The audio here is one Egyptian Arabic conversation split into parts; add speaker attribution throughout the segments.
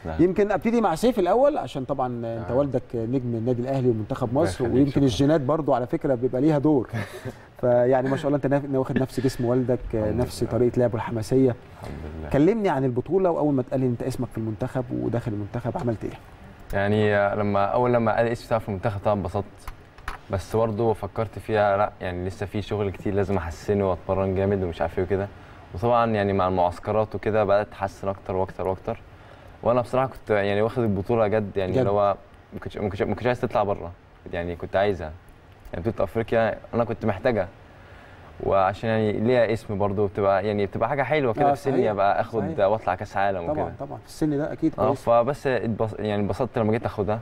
Speaker 1: الله
Speaker 2: يمكن ابتدي مع سيف الاول عشان طبعا انت
Speaker 1: آه.
Speaker 2: والدك نجم النادي الاهلي ومنتخب مصر
Speaker 1: يخليك،
Speaker 2: ويمكن
Speaker 1: شكراً.
Speaker 2: الجينات برضو على فكره بيبقى ليها دور فيعني ما شاء الله انت ناف- واخد نفس جسم والدك
Speaker 1: الحمد
Speaker 2: نفس
Speaker 1: لله.
Speaker 2: طريقه لعبه الحماسيه
Speaker 1: الحمد لله
Speaker 2: كلمني عن البطوله واول ما اتقال لي انت اسمك في المنتخب وداخل المنتخب عملت ايه
Speaker 1: يعني لما اول لما قال اسمي في المنتخب طبعا انبسطت بس برضه فكرت فيها لا يعني لسه في شغل كتير لازم احسنه واتمرن جامد ومش عارف ايه وكده وطبعا يعني مع المعسكرات وكده بدات اتحسن اكتر واكتر واكتر وانا بصراحه كنت يعني واخد البطوله جد يعني
Speaker 2: جد.
Speaker 1: اللي هو ما كنتش ما كنتش ما كنتش عايز تطلع بره يعني كنت عايزها يعني بطوله افريقيا انا كنت محتاجها وعشان يعني ليها اسم برضه بتبقى يعني بتبقى حاجه حلوه
Speaker 2: آه،
Speaker 1: كده في سني
Speaker 2: صحيح،
Speaker 1: ابقى اخد
Speaker 2: صحيح.
Speaker 1: واطلع كاس عالم وكده
Speaker 2: طبعا طبعا في السن ده اكيد
Speaker 1: اه
Speaker 2: كويس
Speaker 1: فبس اتبص... يعني انبسطت لما جيت اخدها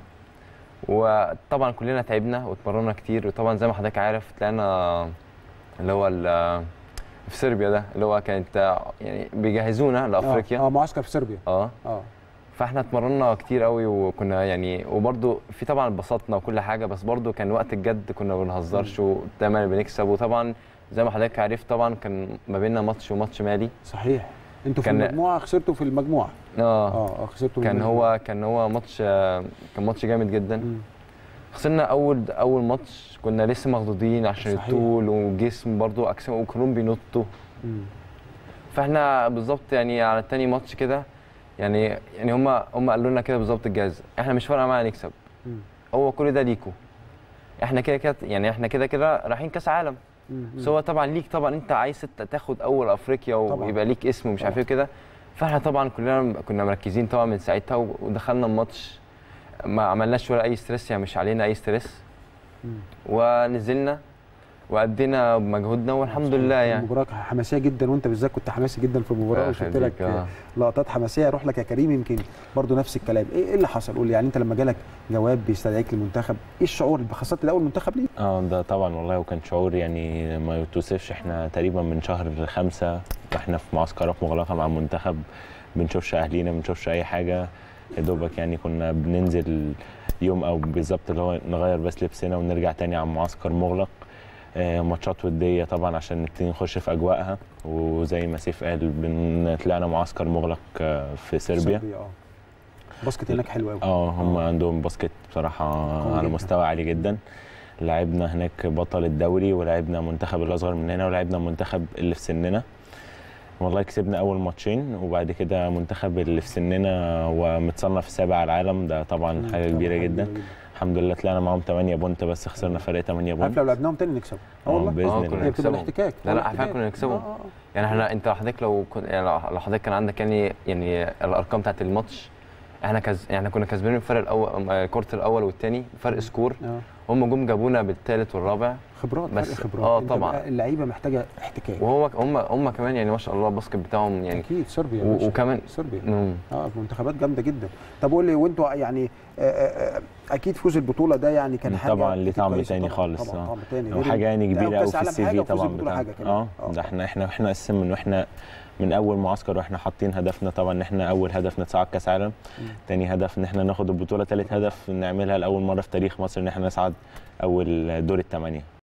Speaker 1: وطبعا كلنا تعبنا واتمرنا كتير وطبعا زي ما حضرتك عارف طلعنا اللي هو ال- في صربيا ده اللي هو كانت يعني بيجهزونا لافريقيا
Speaker 2: اه, آه معسكر في صربيا
Speaker 1: اه
Speaker 2: اه
Speaker 1: فاحنا اتمرنا كتير قوي وكنا يعني وبرده في طبعا اتبسطنا وكل حاجه بس برده كان وقت الجد كنا ما بنهزرش ودايما بنكسب وطبعا زي ما حضرتك عرفت طبعا كان ما بيننا ماتش وماتش مالي
Speaker 2: صحيح انتوا في
Speaker 1: كان-
Speaker 2: المجموعه خسرتوا في المجموعه
Speaker 1: اه
Speaker 2: اه اه خسرتوا
Speaker 1: كان
Speaker 2: من
Speaker 1: هو كان هو ماتش آه، كان ماتش جامد جدا
Speaker 2: مم.
Speaker 1: خسرنا اول اول ماتش كنا لسه مخضوضين عشان
Speaker 2: صحيح.
Speaker 1: الطول وجسم برضو اجسام وكلهم بينطوا
Speaker 2: مم.
Speaker 1: فاحنا بالظبط يعني على تاني ماتش كده يعني يعني هم هم قالوا لنا كده بالظبط الجهاز احنا مش فارقه معانا نكسب
Speaker 2: مم.
Speaker 1: هو كل ده ليكوا احنا كده كده يعني احنا كده كده رايحين كاس عالم
Speaker 2: مم.
Speaker 1: بس هو طبعا ليك طبعا انت عايز ت- تاخد اول افريقيا
Speaker 2: طبعاً.
Speaker 1: ويبقى ليك اسم ومش عارف
Speaker 2: طبعاً.
Speaker 1: ايه كده فاحنا طبعا كلنا كنا مركزين طبعا من ساعتها و- ودخلنا الماتش ما عملناش ولا اي ستريس يعني مش علينا اي ستريس
Speaker 2: مم.
Speaker 1: ونزلنا وادينا بمجهودنا والحمد لله يعني
Speaker 2: المباراه كانت حماسيه جدا وانت بالذات كنت حماسي جدا في المباراه
Speaker 1: الله
Speaker 2: وشفت
Speaker 1: يخليك،
Speaker 2: لك
Speaker 1: آه.
Speaker 2: لقطات حماسيه اروح لك يا كريم يمكن برضو نفس الكلام ايه إيه اللي حصل قول لي يعني انت لما جالك جواب بيستدعيك للمنتخب ايه الشعور خاصه ده اول منتخب ليك
Speaker 3: اه ده طبعا والله وكان شعور يعني ما يتوصفش احنا تقريبا من شهر خمسة واحنا في معسكرات مغلقة مع المنتخب بنشوفش اهلينا بنشوفش اي حاجة يا دوبك يعني كنا بننزل يوم او بالظبط اللي هو نغير بس لبسنا ونرجع تاني على معسكر مغلق آه، ماتشات ودية طبعا عشان نبتدي نخش في اجواءها وزي ما سيف قال بن- طلعنا معسكر مغلق آه، في صربيا
Speaker 2: اه باسكت هناك حلو قوي
Speaker 3: اه هم عندهم باسكت بصراحه
Speaker 2: قوي
Speaker 3: على
Speaker 2: جداً.
Speaker 3: مستوى عالي جدا لعبنا هناك بطل الدوري ولعبنا منتخب الاصغر مننا ولعبنا منتخب اللي في سننا والله كسبنا اول ماتشين وبعد كده منتخب اللي في سننا ومتصنف السابع على العالم ده طبعا
Speaker 2: مم،
Speaker 3: حاجه
Speaker 2: طبعاً
Speaker 3: كبيره جدا الحمد لله طلعنا معاهم 8 بونت بس خسرنا فرق 8
Speaker 2: عارف
Speaker 3: بونت
Speaker 2: لو لعبناهم تاني نكسب اه
Speaker 3: اه
Speaker 2: والله
Speaker 3: باذن
Speaker 1: آه، كنا
Speaker 3: الله
Speaker 2: هي بتبقى
Speaker 1: نكسبهم.
Speaker 2: الاحتكاك
Speaker 1: لا، لا،
Speaker 2: هو
Speaker 1: احنا
Speaker 2: الاحتكاك.
Speaker 1: كنا نكسبهم.
Speaker 2: آه، آه.
Speaker 1: يعني احنا انت حضرتك لو كنت يعني لو حضرتك كان عندك يعني يعني الارقام بتاعت الماتش احنا كز يعني كنا كسبانين الفرق الاول الكورت الاول والثاني فرق سكور
Speaker 2: اه
Speaker 1: هم جم جابونا بالثالث والرابع
Speaker 2: خبرات
Speaker 1: بس-
Speaker 2: فرق خبرات
Speaker 1: آه،
Speaker 2: أنت
Speaker 1: طبعاً.
Speaker 2: بقى اللعيبه محتاجه احتكاك
Speaker 1: وهو هم هم كمان يعني ما شاء الله الباسكت بتاعهم يعني
Speaker 2: اكيد صربيا يا
Speaker 1: و-
Speaker 2: باشا.
Speaker 1: وكمان
Speaker 2: صربيا
Speaker 1: مم.
Speaker 2: اه منتخبات جامده جدا طب قول لي وانتوا يعني آه، آه، آه، اكيد فوز البطوله ده يعني كان حاجه
Speaker 3: طبعا ليه
Speaker 2: أكيد
Speaker 3: طعم
Speaker 2: كويسة
Speaker 3: تاني
Speaker 2: طبعاً،
Speaker 3: خالص
Speaker 2: طبعا
Speaker 3: اه
Speaker 2: طعم تاني غير
Speaker 3: وحاجه يعني
Speaker 2: لا،
Speaker 3: كبيره قوي
Speaker 2: وكأس
Speaker 3: في
Speaker 2: عالم
Speaker 3: السي
Speaker 2: حاجة
Speaker 3: في
Speaker 2: وفوز
Speaker 3: طبعا
Speaker 2: البطولة
Speaker 3: بتاعنا
Speaker 2: حاجة كمان.
Speaker 3: اه
Speaker 2: آه.
Speaker 3: ده احنا احنا احنا اساسا من واحنا من اول معسكر واحنا حاطين هدفنا طبعا ان احنا اول هدف نتصعد كاس عالم
Speaker 2: مم.
Speaker 3: تاني هدف ان احنا ناخد البطوله تالت هدف نعملها لاول مره في تاريخ مصر ان احنا نصعد اول دور الثمانيه